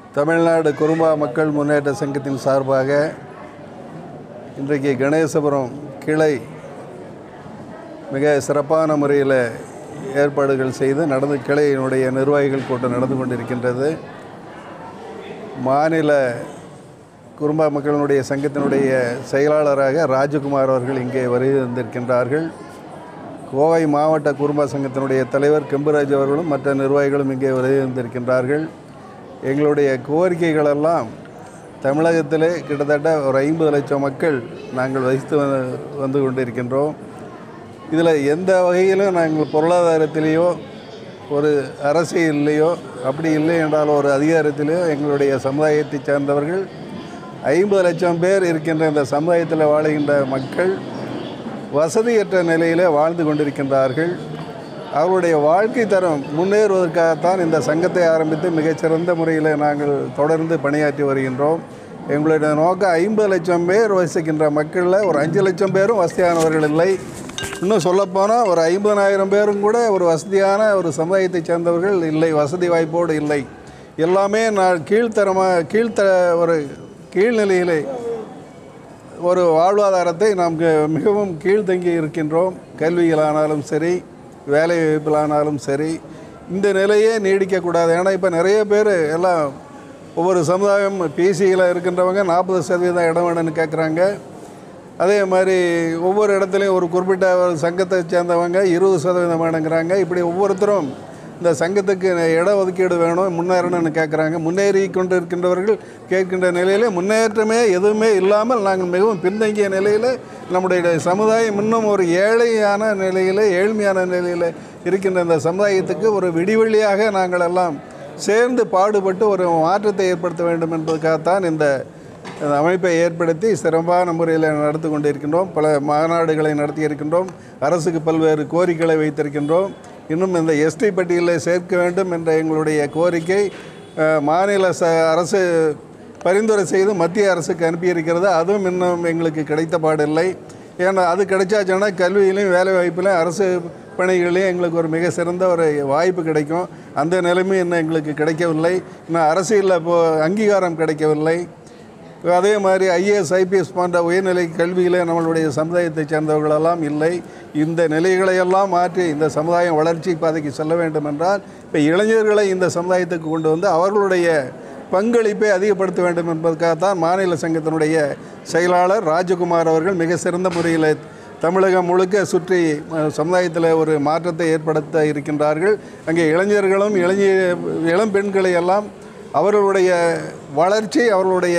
தமிழ்நாடு குறும்பா மக்கள் முன்னேற்ற சங்கத்தின் சார்பாக இன்றைக்கு கணேசபுரம் கிளை மிக சிறப்பான முறையில் ஏற்பாடுகள் செய்து நடந்து கிளையினுடைய நிர்வாகிகள் கூட்டம் நடந்து கொண்டிருக்கின்றது மாநில குறும்பா மக்களினுடைய சங்கத்தினுடைய செயலாளராக ராஜகுமார் அவர்கள் இங்கே வருகை வந்திருக்கின்றார்கள் கோவை மாவட்ட குறும்பா சங்கத்தினுடைய தலைவர் கெம்புராஜ் அவர்களும் மற்ற நிர்வாகிகளும் இங்கே வருகை வந்திருக்கின்றார்கள் எங்களுடைய கோரிக்கைகளெல்லாம் தமிழகத்திலே கிட்டத்தட்ட ஒரு ஐம்பது லட்சம் மக்கள் நாங்கள் வசித்து வந்து- வந்து கொண்டிருக்கின்றோம் இதில் எந்த வகையிலும் நாங்கள் பொருளாதாரத்திலேயோ ஒரு அரசியல்லையோ அப்படி இல்லை என்றால் ஒரு அதிகாரத்திலேயோ எங்களுடைய சமுதாயத்தைச் சேர்ந்தவர்கள் ஐம்பது லட்சம் பேர் இருக்கின்ற இந்த சமுதாயத்தில் வாழுகின்ற மக்கள் வசதியற்ற நிலையிலே வாழ்ந்து கொண்டிருக்கின்றார்கள் அவருடைய வாழ்க்கை தரம் முன்னேறுவதற்காகத்தான் இந்த சங்கத்தை ஆரம்பித்து மிகச்சிறந்த முறையில் நாங்கள் தொடர்ந்து பணியாற்றி வருகின்றோம் எங்களுடைய நோக்கம் ஐம்பது லட்சம் பேர் வசிக்கின்ற மக்களில் ஒரு அஞ்சு லட்சம் பேரும் வசதியானவர்கள் இல்லை இன்னும் சொல்லப்போனால் ஒரு ஐம்பதனாயிரம் பேரும் கூட ஒரு வசதியான ஒரு சமுதாயத்தைச் சேர்ந்தவர்கள் இல்லை வசதி வாய்ப்போடு இல்லை எல்லாமே நான் கீழ்த்தரமாக கீழ்த்த ஒரு கீழ்நிலையிலே ஒரு வாழ்வாதாரத்தை நாம் க- மிகவும் கீழ்த்தங்கி இருக்கின்றோம் கல்வியிலானாலும் சரி வேலை வாய்ப்பிலானாலும் சரி இந்த நிலையே நீடிக்கக்கூடாது ஏன்னா இப்போ நிறைய பேர் எல்லாம் ஒவ்வொரு சமுதாயம் பிசியில் இருக்கின்றவங்க நாற்பது சதவீதம் இடம் வேணும்னு கேட்குறாங்க அதே மாதிரி ஒவ்வொரு இடத்துலையும் ஒரு குறிப்பிட்ட ஒரு சங்கத்தை சேர்ந்தவங்க இருபது சதவீதம் வேணுங்கிறாங்க இப்படி ஒவ்வொருத்தரும் இந்த சங்கத்துக்கு இட ஒதுக்கீடு வேணும் முன்னேறணும்னு கேட்குறாங்க முன்னேறி கொண்டு இருக்கின்றவர்கள் கேட்கின்ற நிலையில் முன்னேற்றமே எதுவுமே இல்லாமல் நாங்கள் மிகவும் பின்தங்கிய நிலையில் நம்முடைய சமுதாயம் இன்னும் ஒரு ஏழையான நிலையில் ஏழ்மையான நிலையில் இருக்கின்ற இந்த சமுதாயத்துக்கு ஒரு விடிவெள்ளியாக நாங்கள் எல்லாம் சேர்ந்து பாடுபட்டு ஒரு மாற்றத்தை ஏற்படுத்த வேண்டும் என்பதற்காகத்தான் இந்த இந்த அமைப்பை ஏற்படுத்தி சிறப்பான முறையில் நடத்தி கொண்டிருக்கின்றோம் பல மாநாடுகளை நடத்தி இருக்கின்றோம் அரசுக்கு பல்வேறு கோரிக்கைகளை வைத்திருக்கின்றோம் இன்னும் இந்த எஸ்டி பட்டியலில் சேர்க்க வேண்டும் என்ற எங்களுடைய கோரிக்கை அஹ், மாநில ச அரசு பரிந்துரை செய்து மத்திய அரசுக்கு அனுப்பியிருக்கிறது அதுவும் இன்னும் எங்களுக்கு கிடைத்த பாடில்லை ஏன்னா அது கிடைச்சாச்சுன்னா கல்வியிலையும் வேலை வாய்ப்பிலையும் அரசு பணிகளையும் எங்களுக்கு ஒரு மிக சிறந்த ஒரு வாய்ப்பு கிடைக்கும் அந்த நிலைமை இன்னும் எங்களுக்கு கிடைக்கவில்லை இன்னும் அரசியலில் இப்போ அங்கீகாரம் கிடைக்கவில்லை அதே மாதிரி ஐஏஎஸ் ஐபிஎஸ் போன்ற உயர்நிலை கல்வியிலே நம்மளுடைய சமுதாயத்தைச் சேர்ந்தவர்களெல்லாம் இல்லை இந்த நிலைகளையெல்லாம் மாற்றி இந்த சமுதாயம் வளர்ச்சி பாதைக்கு செல்ல வேண்டும் என்றால் இப்போ இளைஞர்களை இந்த சமுதாயத்துக்கு கொண்டு வந்து அவர்களுடைய பங்களிப்பை அதிகப்படுத்த வேண்டும் என்பதற்காகத்தான் மாநில சங்கத்தினுடைய செயலாளர் ராஜகுமார் அவர்கள் மிக சிறந்த முறையில் தமிழகம் முழுக்க சுற்றி அஹ், சமுதாயத்தில் ஒரு மாற்றத்தை ஏற்படுத்த இருக்கின்றார்கள் அங்கே இளைஞர்களும் இளைஞர் இளம் பெண்களை எல்லாம் அவர்களுடைய வளர்ச்சி அவர்களுடைய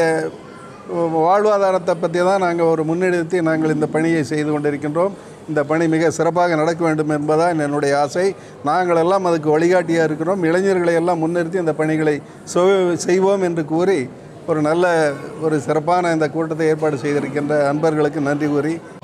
வாழ்வாதாரத்தை பற்றி தான் நாங்கள் ஒரு முன்னெடுத்து நாங்கள் இந்த பணியை செய்து கொண்டிருக்கின்றோம் இந்த பணி மிக சிறப்பாக நடக்க வேண்டும் என்பதுதான் என்னுடைய ஆசை நாங்கள் எல்லாம் அதுக்கு வழிகாட்டியாக இருக்கிறோம் இளைஞர்களை எல்லாம் முன்னிறுத்தி இந்த பணிகளை சொ- செய்வோம் என்று கூறி ஒரு நல்ல ஒரு சிறப்பான இந்த கூட்டத்தை ஏற்பாடு செய்திருக்கின்ற அன்பர்களுக்கு நன்றி கூறி